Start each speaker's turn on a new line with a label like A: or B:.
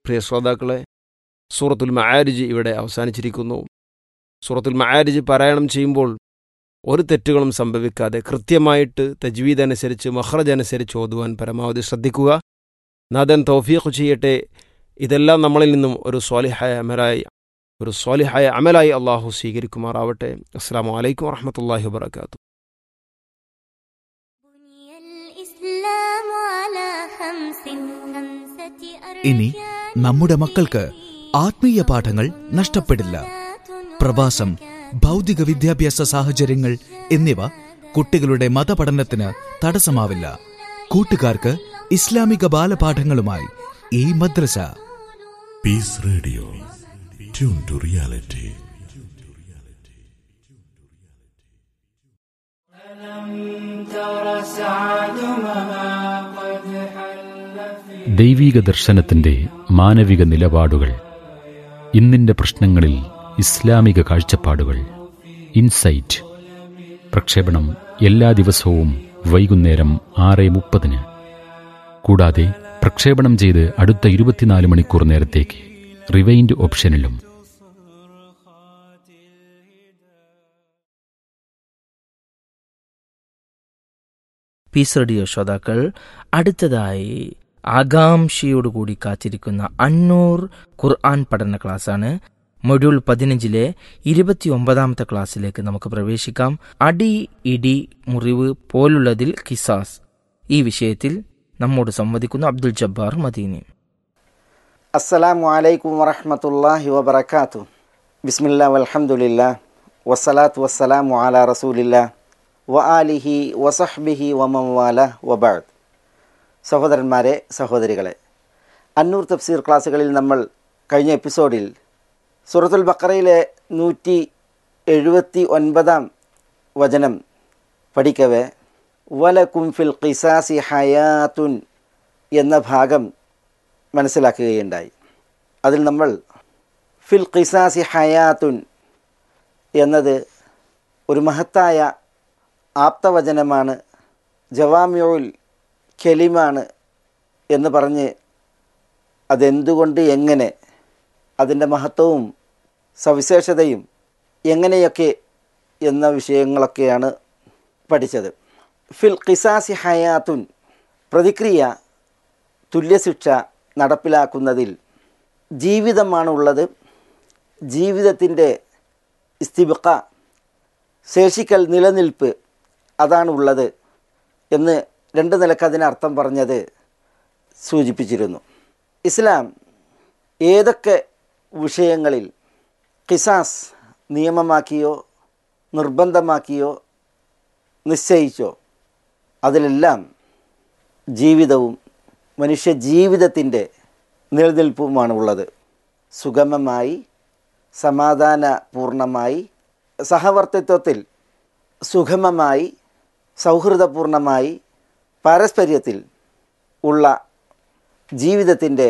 A: പ്രിയ ശ്രോതാക്കളെ സൂറത്തുൽ മആരിജ് ഇവിടെ അവസാനിച്ചിരിക്കുന്നു സൂറത്തുൽ മആരിജ് പാരായണം ചെയ്യുമ്പോൾ ഒരു തെറ്റുകളും സംഭവിക്കാതെ കൃത്യമായിട്ട് തജ്വീദ് അനുസരിച്ച് മഹ്റജ് അനുസരിച്ച് ഓതുവാൻ പരമാവധി ശ്രദ്ധിക്കുക നാഥൻ തൗഫീഖ് ചെയ്യട്ടെ ഇതെല്ലാം നമ്മളിൽ നിന്നും ഒരു സ്വാലിഹായ അമലായി ഒരു സ്വാലിഹായ അമലായി അള്ളാഹു സ്വീകരിക്കുമാറാവട്ടെ അസ്സാം വലൈക്കും വാഹമത്തല്ലാഹി വാബർക്കാത്തു
B: ഇനി നമ്മുടെ മക്കൾക്ക് ആത്മീയ പാഠങ്ങൾ നഷ്ടപ്പെടില്ല പ്രവാസം ഭൗതിക വിദ്യാഭ്യാസ സാഹചര്യങ്ങൾ എന്നിവ കുട്ടികളുടെ മതപഠനത്തിന് തടസ്സമാവില്ല കൂട്ടുകാർക്ക് ഇസ്ലാമിക ബാലപാഠങ്ങളുമായി ഈ മദ്രസ
C: peace radio tune to reality
D: ദൈവീക ദർശനത്തിന്റെ മാനവിക നിലപാടുകൾ ഇന്നിന്റെ പ്രശ്നങ്ങളിൽ ഇസ്ലാമിക കാഴ്ചപ്പാടുകൾ ഇൻസൈറ്റ് പ്രക്ഷേപണം എല്ലാ ദിവസവും വൈകുന്നേരം ആറ് മുപ്പതിന് കൂടാതെ പ്രക്ഷേപണം ചെയ്ത് അടുത്ത ഇരുപത്തിനാല് മണിക്കൂർ നേരത്തേക്ക് റിവൈൻഡ് ഓപ്ഷനിലും
E: പീസ് റേഡിയോ ശ്രോതാക്കൾ അടുത്തതായി ആകാംക്ഷയോടുകൂടി കാത്തിരിക്കുന്ന അന്നൂർ ഖുർആൻ പഠന ക്ലാസ്സാണ് മൊഡ്യൂൾ പതിനഞ്ചിലെ ഇരുപത്തിയൊമ്പതാമത്തെ ക്ലാസ്സിലേക്ക് നമുക്ക് പ്രവേശിക്കാം അടി ഇടി മുറിവ് പോലുള്ളതിൽ കിസാസ് ഈ വിഷയത്തിൽ നമ്മോട് സംവദിക്കുന്നു അബ്ദുൽ ജബ്ബാർ മദീനി
F: അസ്സലാമു അലൈക്കും വറഹ്മത്തുള്ളാഹി വബറകാതു ബിസ്മില്ലാ വൽഹംദുലില്ലാ വസ്സലാത്തു വസ്സലാമു അലാ റസൂലില്ലാ വ ആലിഹി വസഹ്ബിഹി വമവാല വബാദ് സഹോദരന്മാരെ സഹോദരികളെ അന്നൂർ തഫ്സീർ ക്ലാസ്സുകളിൽ നമ്മൾ കഴിഞ്ഞ എപ്പിസോഡിൽ സൂറത്തുൽ ബക്കറയിലെ നൂറ്റി എഴുപത്തി ഒൻപതാം വചനം പഠിക്കവേ വലക്കും ഫിൽ ഖിസാസി ഹയാത്തുൻ എന്ന ഭാഗം മനസ്സിലാക്കുകയുണ്ടായി അതിൽ നമ്മൾ ഫിൽ ഖിസാസി ഹയാത്തുൻ എന്നത് ഒരു മഹത്തായ ആപ്തവചനമാണ് ജവാമ്യോൽ കെലിമാണ് എന്ന് പറഞ്ഞ് അതെന്തുകൊണ്ട് എങ്ങനെ അതിൻ്റെ മഹത്വവും സവിശേഷതയും എങ്ങനെയൊക്കെ എന്ന വിഷയങ്ങളൊക്കെയാണ് പഠിച്ചത് ഫിൽ ഖിസാസി ഹയാത്തുൻ പ്രതിക്രിയ തുല്യശിക്ഷ നടപ്പിലാക്കുന്നതിൽ ജീവിതമാണ് ഉള്ളത് ജീവിതത്തിൻ്റെ ഇസ്തിബക്ക ശേഷിക്കൽ നിലനിൽപ്പ് അതാണ് ഉള്ളത് എന്ന് രണ്ട് നിലക്ക് അതിനർത്ഥം പറഞ്ഞത് സൂചിപ്പിച്ചിരുന്നു ഇസ്ലാം ഏതൊക്കെ വിഷയങ്ങളിൽ കിസാസ് നിയമമാക്കിയോ നിർബന്ധമാക്കിയോ നിശ്ചയിച്ചോ അതിലെല്ലാം ജീവിതവും മനുഷ്യ ജീവിതത്തിൻ്റെ നിലനിൽപ്പുമാണ് ഉള്ളത് സുഗമമായി സമാധാനപൂർണമായി സഹവർത്തിത്വത്തിൽ സുഗമമായി സൗഹൃദപൂർണമായി പാരസ്പര്യത്തിൽ ഉള്ള ജീവിതത്തിൻ്റെ